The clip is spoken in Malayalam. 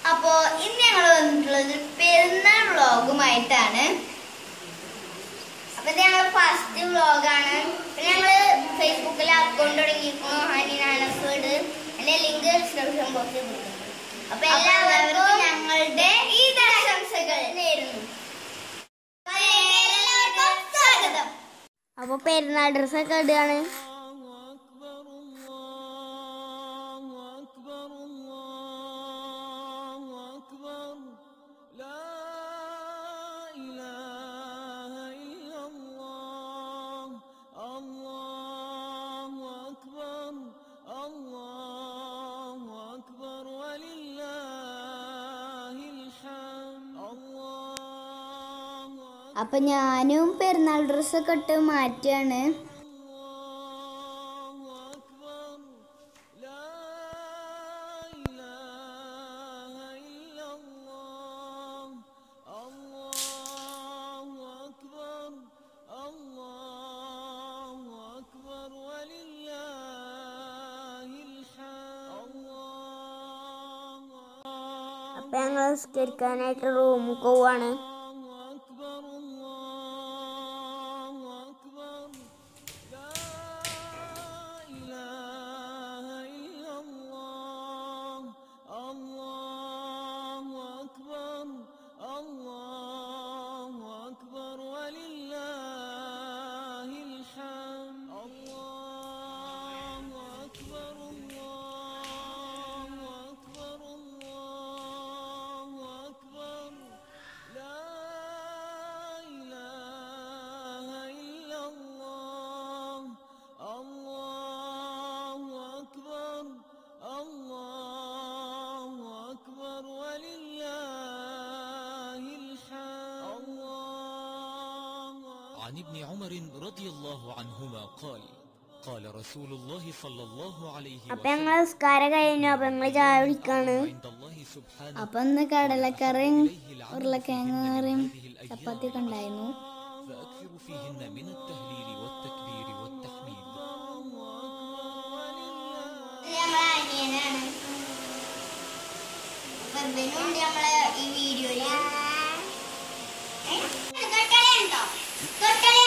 അപ്പോ ഇന്ന് ഞങ്ങൾ വന്നിട്ടുള്ളത് പെരുന്നാൾ വ്ളോഗുമായിട്ടാണ് അപ്പൊ ഇത് ഞങ്ങൾ ഫസ്റ്റ് വ്ളോഗാണ് പിന്നെ ഞങ്ങള് ഫേസ്ബുക്കിൽ അക്കൗണ്ട് തുടങ്ങിയിരിക്കുന്നു ഹനിനാനഫേഡ് എന്റെ ലിങ്ക് ഡിസ്ക്രിപ്ഷൻ ബോക്സിൽ കൊടുക്കും അപ്പൊ എല്ലാവർക്കും ഞങ്ങളുടെ ഈ ആശംസകൾ നേരുന്നു എല്ലാവർക്കും സ്വാഗതം അപ്പൊ പെരുന്നാൾ ഡ്രസ്സൊക്കെ ഇടുകയാണ് അപ്പൊ ഞാനും പെരുന്നാൾ ഡ്രസ്സൊക്കെ ഇട്ട് മാറ്റിയാണ് അപ്പൊ ഞങ്ങൾ നിസ്കരിക്കാനായിട്ട് റൂമിൽ പോവാണ് عن ابن عمر رضي الله عنهما قال قال رسول الله صلى الله عليه അപ്പൊ ഞങ്ങൾ നിസ്കാരം കഴിഞ്ഞു അപ്പൊ ഞങ്ങൾ ചായ കുടിക്കാണ് عند الله سبحانه അപ്പൊ ഇന്ന് കടലക്കറിയും إليه العبد ഉരുളക്കിഴങ്ങ് من കറിയും هذه الأيام ചപ്പാത്തി ഒക്കെ ഉണ്ടായിരുന്നു فأكثر فيهن من التهليل والتكبير والتحميد ഞങ്ങളെ അനിയനാണ് അപ്പൊ ഇവനുണ്ട് നമ്മളെ ഈ വീഡിയോയില് തൊട്ടലുണ്ടോ തൊട്ടലുണ്ടോ